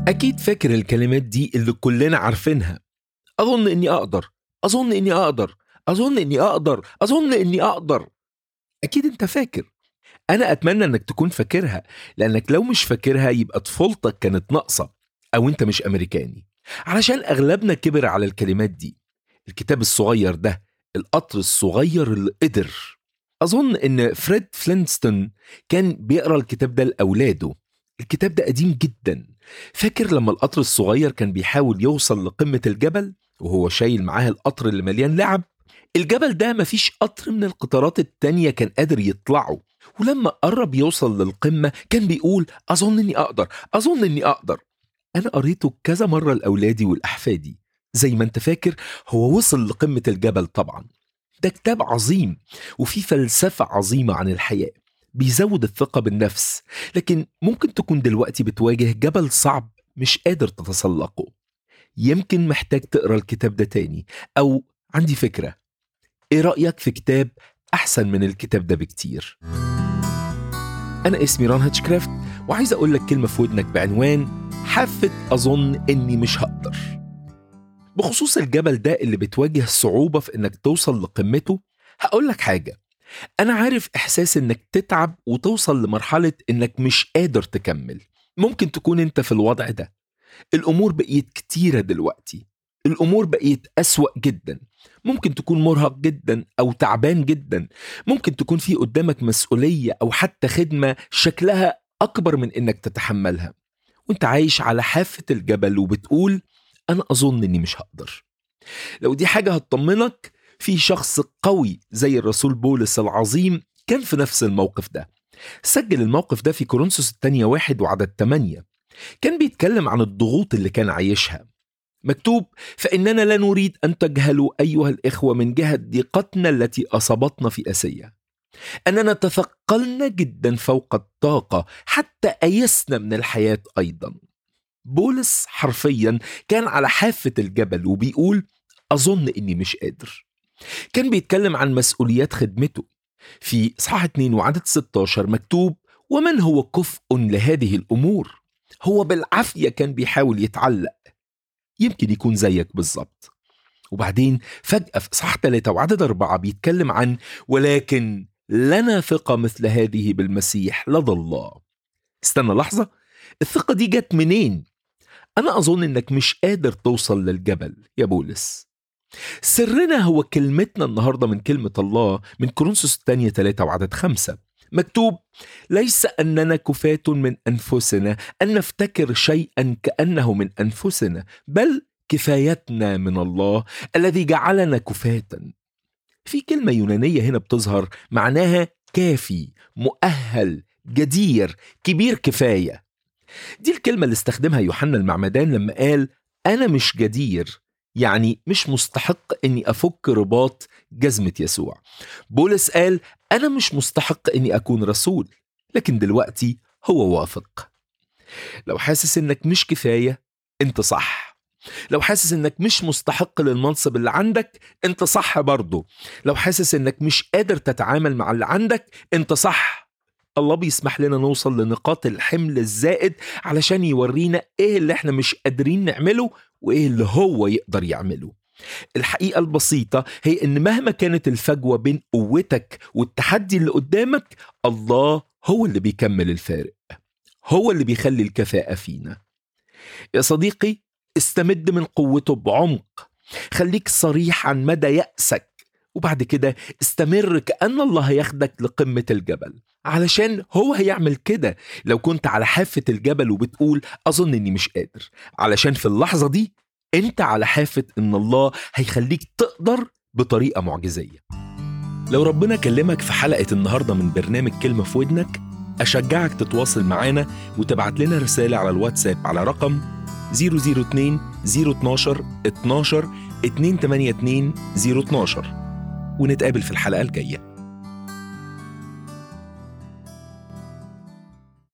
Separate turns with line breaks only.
أكيد فاكر الكلمات دي اللي كلنا عارفينها أظن إني أقدر أظن إني أقدر أظن إني أقدر أظن إني أقدر أكيد أنت فاكر أنا أتمنى إنك تكون فاكرها لأنك لو مش فاكرها يبقى طفولتك كانت ناقصة أو أنت مش أمريكاني علشان أغلبنا كبر على الكلمات دي الكتاب الصغير ده القطر الصغير اللي قدر أظن إن فريد فلينستون كان بيقرأ الكتاب ده لأولاده الكتاب ده قديم جدا فاكر لما القطر الصغير كان بيحاول يوصل لقمة الجبل وهو شايل معاه القطر اللي مليان لعب الجبل ده مفيش قطر من القطارات التانية كان قادر يطلعه ولما قرب يوصل للقمة كان بيقول أظن إني أقدر أظن إني أقدر أنا قريته كذا مرة لأولادي والأحفادي زي ما أنت فاكر هو وصل لقمة الجبل طبعا ده كتاب عظيم وفيه فلسفة عظيمة عن الحياة بيزود الثقة بالنفس لكن ممكن تكون دلوقتي بتواجه جبل صعب مش قادر تتسلقه يمكن محتاج تقرا الكتاب ده تاني أو عندي فكرة إيه رأيك في كتاب أحسن من الكتاب ده بكتير أنا اسمي ران هاتشكرافت وعايز أقول لك كلمة في ودنك بعنوان حافة أظن إني مش هقدر بخصوص الجبل ده اللي بتواجه صعوبة في إنك توصل لقمته هقول لك حاجة أنا عارف إحساس إنك تتعب وتوصل لمرحلة إنك مش قادر تكمل ممكن تكون أنت في الوضع ده الأمور بقيت كتيرة دلوقتي الأمور بقيت أسوأ جدا ممكن تكون مرهق جدا أو تعبان جدا ممكن تكون في قدامك مسؤولية أو حتى خدمة شكلها أكبر من إنك تتحملها وانت عايش على حافة الجبل وبتقول أنا أظن إني مش هقدر لو دي حاجة هتطمنك في شخص قوي زي الرسول بولس العظيم كان في نفس الموقف ده سجل الموقف ده في كورنثوس الثانية واحد وعدد 8 كان بيتكلم عن الضغوط اللي كان عايشها مكتوب فإننا لا نريد أن تجهلوا أيها الإخوة من جهة ضيقتنا التي أصابتنا في أسية أننا تثقلنا جدا فوق الطاقة حتى أيسنا من الحياة أيضا بولس حرفيا كان على حافة الجبل وبيقول أظن إني مش قادر كان بيتكلم عن مسؤوليات خدمته في إصحاح 2 وعدد 16 مكتوب ومن هو كفء لهذه الأمور هو بالعافية كان بيحاول يتعلق يمكن يكون زيك بالظبط وبعدين فجأة في إصحاح 3 وعدد 4 بيتكلم عن ولكن لنا ثقة مثل هذه بالمسيح لدى الله استنى لحظة الثقة دي جت منين؟ أنا أظن إنك مش قادر توصل للجبل يا بولس سرنا هو كلمتنا النهاردة من كلمة الله من كورنثوس الثانية 3 وعدد خمسة مكتوب ليس أننا كفاة من أنفسنا أن نفتكر شيئا كأنه من أنفسنا بل كفايتنا من الله الذي جعلنا كفاة في كلمة يونانية هنا بتظهر معناها كافي مؤهل جدير كبير كفاية دي الكلمة اللي استخدمها يوحنا المعمدان لما قال أنا مش جدير يعني مش مستحق اني افك رباط جزمه يسوع بولس قال انا مش مستحق اني اكون رسول لكن دلوقتي هو وافق لو حاسس انك مش كفايه انت صح لو حاسس انك مش مستحق للمنصب اللي عندك انت صح برضه لو حاسس انك مش قادر تتعامل مع اللي عندك انت صح الله بيسمح لنا نوصل لنقاط الحمل الزائد علشان يورينا ايه اللي احنا مش قادرين نعمله وايه اللي هو يقدر يعمله الحقيقة البسيطة هي إن مهما كانت الفجوة بين قوتك والتحدي اللي قدامك الله هو اللي بيكمل الفارق هو اللي بيخلي الكفاءة فينا يا صديقي استمد من قوته بعمق خليك صريح عن مدى يأسك وبعد كده استمر كأن الله هياخدك لقمة الجبل علشان هو هيعمل كده لو كنت على حافة الجبل وبتقول أظن إني مش قادر علشان في اللحظة دي أنت على حافة إن الله هيخليك تقدر بطريقة معجزية لو ربنا كلمك في حلقة النهاردة من برنامج كلمة في ودنك أشجعك تتواصل معانا وتبعت لنا رسالة على الواتساب على رقم 002 012 12 282 012 ونتقابل في الحلقة الجاية